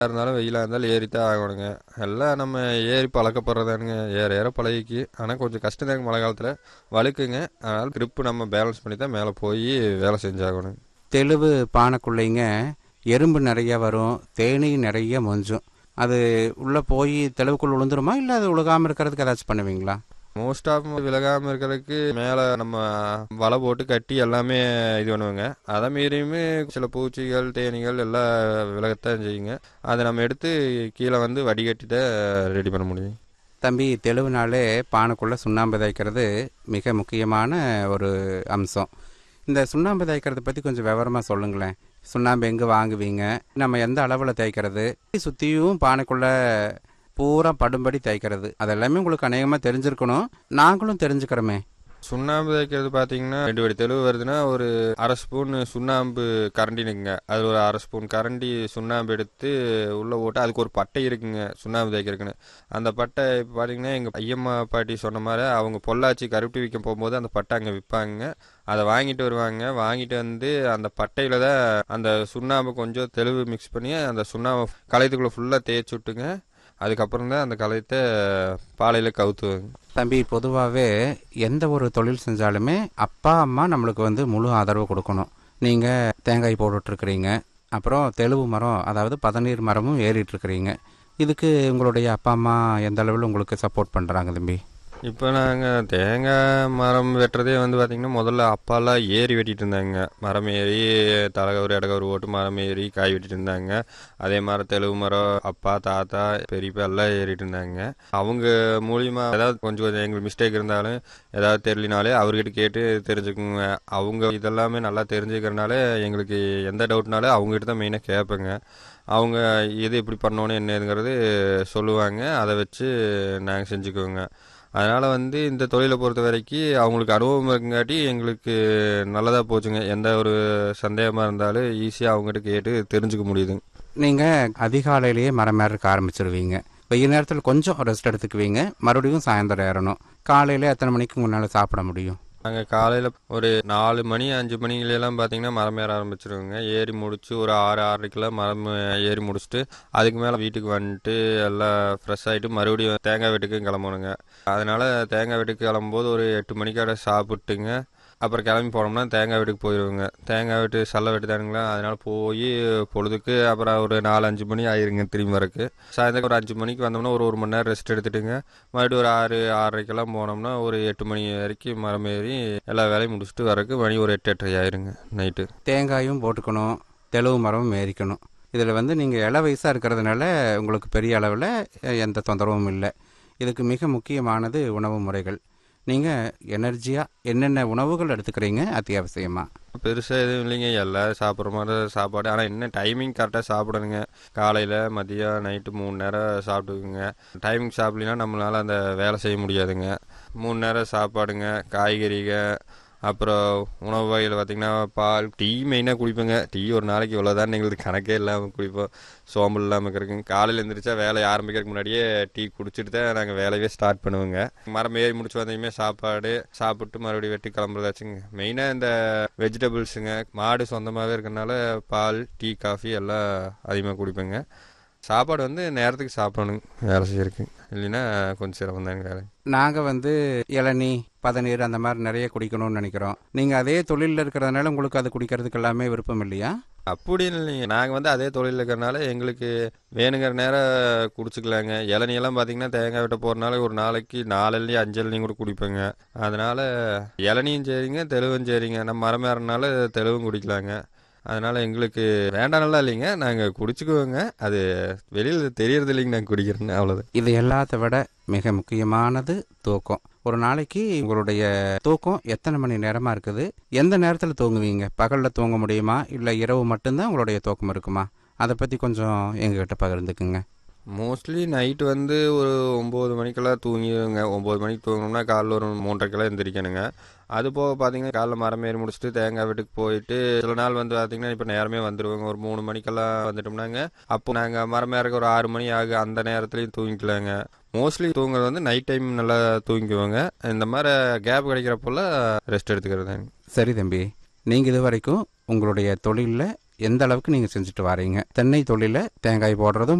இருந்தாலும் வெயிலாக இருந்தாலும் ஏறித்தான் ஆகணுங்க எல்லாம் நம்ம ஏறி பழக்கப்படுறதானுங்க ஏற ஏற பழகிக்கு ஆனால் கொஞ்சம் கஷ்டம் தாங்க மழை காலத்தில் வழுக்குங்க அதனால் ட்ரிப்பு நம்ம பேலன்ஸ் பண்ணி தான் மேலே போய் வேலை செஞ்சாகணும் தெளிவு பானைக்குள்ளைங்க எறும்பு நிறைய வரும் தேனி நிறைய மொஞ்சும் அது உள்ளே போய் தெளிவுக்குள் விழுந்துருமா இல்லை அது உழுகாமல் இருக்கிறதுக்கு ஏதாச்சும் பண்ணுவீங்களா மோஸ்ட் ஆஃப் விலகாமல் இருக்கிறதுக்கு மேலே நம்ம வலை போட்டு கட்டி எல்லாமே இது பண்ணுவோங்க அதை மீறியுமே சில பூச்சிகள் தேனீகள் எல்லாம் விலகத்தான் செய்யுங்க அதை நம்ம எடுத்து கீழே வந்து வடிகட்டி தான் ரெடி பண்ண முடியும் தம்பி தெளிவுனாலே பானைக்குள்ளே சுண்ணாம்பு தேய்க்கிறது மிக முக்கியமான ஒரு அம்சம் இந்த சுண்ணாம்பு தேய்க்கிறத பற்றி கொஞ்சம் விவரமாக சொல்லுங்களேன் சுண்ணாம்பு எங்கே வாங்குவீங்க நம்ம எந்த அளவில் தேய்க்கிறது சுற்றியும் பானைக்குள்ளே பூரா படும்படி தேய்க்கிறது அதெல்லாமே உங்களுக்கு அநேகமாக தெரிஞ்சிருக்கணும் நாங்களும் தெரிஞ்சுக்கிறோமே சுண்ணாம்பு தேய்க்கிறது பார்த்தீங்கன்னா ரெண்டு வடி தெளிவு வருதுன்னா ஒரு அரை ஸ்பூன் சுண்ணாம்பு கரண்டி இருக்குங்க அது ஒரு அரை ஸ்பூன் கரண்டி சுண்ணாம்பு எடுத்து உள்ளே போட்டு அதுக்கு ஒரு பட்டை இருக்குங்க சுண்ணாம்பு தேய்க்கிறதுக்குன்னு அந்த பட்டை இப்போ பார்த்தீங்கன்னா எங்கள் ஐயம்மா பாட்டி சொன்ன மாதிரி அவங்க பொள்ளாச்சி கருப்பட்டி விற்க போகும்போது அந்த பட்டை அங்கே விற்பாங்க அதை வாங்கிட்டு வருவாங்க வாங்கிட்டு வந்து அந்த பட்டையில் தான் அந்த சுண்ணாம்பு கொஞ்சம் தெளிவு மிக்ஸ் பண்ணி அந்த சுண்ணாம்பு களையத்துக்குள்ளே ஃபுல்லாக தேய்ச்சி விட்டுங்க அதுக்கப்புறம் தான் அந்த களையத்தை பாலையில் கவுத்துவாங்க தம்பி பொதுவாகவே எந்த ஒரு தொழில் செஞ்சாலுமே அப்பா அம்மா நம்மளுக்கு வந்து முழு ஆதரவு கொடுக்கணும் நீங்கள் தேங்காய் போட்டுட்ருக்கிறீங்க அப்புறம் தெளுவு மரம் அதாவது பதநீர் மரமும் ஏறிட்டுருக்கிறீங்க இதுக்கு உங்களுடைய அப்பா அம்மா எந்த அளவில் உங்களுக்கு சப்போர்ட் பண்ணுறாங்க தம்பி இப்போ நாங்கள் தேங்காய் மரம் வெட்டுறதே வந்து பார்த்திங்கன்னா முதல்ல அப்பாலாம் ஏறி வெட்டிட்டு இருந்தாங்க மரம் ஏறி தலைகவர் இடகவர் ஓட்டு மரம் ஏறி காய் வெட்டிட்டு இருந்தாங்க அதே மாதிரி தெலுங்கு மரம் அப்பா தாத்தா பெரியப்பா எல்லாம் ஏறிட்டு இருந்தாங்க அவங்க மூலியமா ஏதாவது கொஞ்சம் கொஞ்சம் எங்களுக்கு மிஸ்டேக் இருந்தாலும் ஏதாவது தெரியலனாலே அவர்கிட்ட கேட்டு தெரிஞ்சுக்குங்க அவங்க இதெல்லாமே நல்லா தெரிஞ்சுக்கிறனால எங்களுக்கு எந்த டவுட்னாலும் அவங்ககிட்ட தான் மெயினாக கேட்பேங்க அவங்க எது எப்படி பண்ணணும் என்னதுங்கிறது சொல்லுவாங்க அதை வச்சு நாங்கள் செஞ்சுக்குவோங்க அதனால் வந்து இந்த தொழிலை பொறுத்த வரைக்கும் அவங்களுக்கு அனுபவம் இருக்குங்காட்டி எங்களுக்கு நல்லதாக போச்சுங்க எந்த ஒரு சந்தேகமாக இருந்தாலும் ஈஸியாக அவங்ககிட்ட கேட்டு தெரிஞ்சுக்க முடியுதுங்க நீங்கள் அதிகாலையிலேயே மரம் ஏறக்க ஆரம்பிச்சிருவீங்க வெயில் நேரத்தில் கொஞ்சம் ரெஸ்ட் எடுத்துக்குவீங்க மறுபடியும் சாயந்தரம் ஏறணும் காலையில் எத்தனை மணிக்கு முன்னால் சாப்பிட முடியும் நாங்கள் காலையில் ஒரு நாலு மணி அஞ்சு மணிங்களெல்லாம் பார்த்தீங்கன்னா மரம் ஏற ஆரம்பிச்சிருவோங்க ஏறி முடிச்சு ஒரு ஆறு ஆறரைக்கெல்லாம் மரம் ஏறி முடிச்சுட்டு அதுக்கு மேலே வீட்டுக்கு வந்துட்டு எல்லாம் ஃப்ரெஷ் ஆகிட்டு மறுபடியும் தேங்காய் வீட்டுக்கு கிளம்பணுங்க அதனால் தேங்காய் வீட்டுக்கு கிளம்பும்போது ஒரு எட்டு மணிக்காட சாப்பிட்டுங்க அப்புறம் கிளம்பி போனோம்னா தேங்காய் வீட்டுக்கு போயிடுவோங்க தேங்காய் வீட்டு சல்ல வெட்டு தானுங்களா அதனால் போய் பொழுதுக்கு அப்புறம் ஒரு நாலு அஞ்சு மணி ஆயிருங்க திரும்பி வரக்கு சாயந்தரம் ஒரு அஞ்சு மணிக்கு வந்தோம்னா ஒரு ஒரு மணி நேரம் ரெஸ்ட் எடுத்துட்டுங்க மறுபடியும் ஒரு ஆறு ஆறரைக்கெல்லாம் போனோம்னா ஒரு எட்டு மணி வரைக்கும் மரம் ஏறி எல்லா வேலையும் முடிச்சுட்டு வரக்கு மணி ஒரு எட்டு எட்டரை ஆயிருங்க நைட்டு தேங்காயும் போட்டுக்கணும் தெளுவு மரமும் ஏறிக்கணும் இதில் வந்து நீங்கள் இள வயசாக இருக்கிறதுனால உங்களுக்கு பெரிய அளவில் எந்த தொந்தரவும் இல்லை இதுக்கு மிக முக்கியமானது உணவு முறைகள் நீங்கள் எனர்ஜியாக என்னென்ன உணவுகள் எடுத்துக்கிறீங்க அத்தியாவசியமாக பெருசாக எதுவும் இல்லைங்க எல்லாம் சாப்பிட்ற மாதிரி சாப்பாடு ஆனால் என்ன டைமிங் கரெக்டாக சாப்பிடணுங்க காலையில் மதியம் நைட்டு மூணு நேரம் சாப்பிட்டுக்குங்க டைமிங் சாப்பிட்லினா நம்மளால் அந்த வேலை செய்ய முடியாதுங்க மூணு நேரம் சாப்பாடுங்க காய்கறிக அப்புறம் உணவு வகையில் பார்த்திங்கன்னா பால் டீ மெயினாக குடிப்பேங்க டீ ஒரு நாளைக்கு இவ்வளோதான் எங்களுக்கு கணக்கே இல்லாமல் குடிப்போம் சோம்பல் இல்லாமல் இருக்கிறதுங்க காலையில் எழுந்திரிச்சா வேலையை ஆரம்பிக்கிறதுக்கு முன்னாடியே டீ குடிச்சிட்டு தான் நாங்கள் வேலையவே ஸ்டார்ட் பண்ணுவோங்க மரம் ஏறி முடிச்சு வந்ததுமே சாப்பாடு சாப்பிட்டு மறுபடியும் வெட்டி கிளம்புறதாச்சுங்க மெயினாக இந்த வெஜிடபிள்ஸுங்க மாடு சொந்தமாகவே இருக்கறனால பால் டீ காஃபி எல்லாம் அதிகமாக குடிப்பேங்க சாப்பாடு வந்து நேரத்துக்கு சாப்பிடணுங்க வேலை செய்யறதுக்கு இல்லைன்னா கொஞ்சம் சிரமம் தாங்க வேலை நாங்கள் வந்து இளநீ பதநீர் அந்த மாதிரி நிறைய குடிக்கணும்னு நினைக்கிறோம் நீங்கள் அதே தொழிலில் இருக்கிறதுனால உங்களுக்கு அது குடிக்கிறதுக்கு எல்லாமே விருப்பம் இல்லையா அப்படி இல்லைங்க நாங்கள் வந்து அதே தொழில் இருக்கிறனால எங்களுக்கு வேணுங்கிற நேரம் குடிச்சுக்கலாங்க இளநியெல்லாம் பார்த்தீங்கன்னா தேங்காய் விட்ட போகிறனால ஒரு நாளைக்கு நாலு இளநீ அஞ்சு இளநீ கூட குடிப்பேங்க அதனால் இளநியும் சரிங்க தெளிவும் சரிங்க நம்ம மரம் ஏறனால தெளிவும் குடிக்கலாங்க அதனால் எங்களுக்கு வேண்டாம்லாம் இல்லைங்க நாங்கள் குடிச்சுக்குவோங்க அது வெளியில் தெரியறது இல்லைங்க நாங்கள் குடிக்கிறேன்னு அவ்வளோதான் இது எல்லாத்த விட மிக முக்கியமானது தூக்கம் ஒரு நாளைக்கு உங்களுடைய தூக்கம் எத்தனை மணி நேரமாக இருக்குது எந்த நேரத்தில் தூங்குவீங்க பகலில் தூங்க முடியுமா இல்லை இரவு மட்டும்தான் உங்களுடைய தூக்கம் இருக்குமா அதை பற்றி கொஞ்சம் எங்ககிட்ட பகிர்ந்துக்குங்க மோஸ்ட்லி நைட்டு வந்து ஒரு ஒம்பது மணிக்கெல்லாம் தூங்கிடுங்க ஒம்பது மணிக்கு தூங்கணும்னா காலைல ஒரு மூன்றரைக்கெல்லாம் எந்திரிக்கணுங்க அது போக பார்த்தீங்கன்னா காலைல மரம் ஏறி முடிச்சுட்டு தேங்காய் வீட்டுக்கு போயிட்டு சில நாள் வந்து பார்த்தீங்கன்னா இப்போ நேரமே வந்துடுவோங்க ஒரு மூணு மணிக்கெல்லாம் வந்துட்டோம்னாங்க அப்போ நாங்கள் மரம் ஏறக்க ஒரு ஆறு மணி ஆகும் அந்த நேரத்துலையும் தூங்கிக்கலாங்க மோஸ்ட்லி தூங்குறது வந்து நைட் டைம் நல்லா தூங்கிக்குவோங்க இந்த மாதிரி கேப் கிடைக்கிறப்பெல்லாம் ரெஸ்ட் எடுத்துக்கிறதாங்க சரி தம்பி நீங்கள் இது வரைக்கும் உங்களுடைய தொழிலில் எந்த அளவுக்கு நீங்கள் செஞ்சுட்டு வரீங்க தென்னை தொழில தேங்காய் போடுறதும்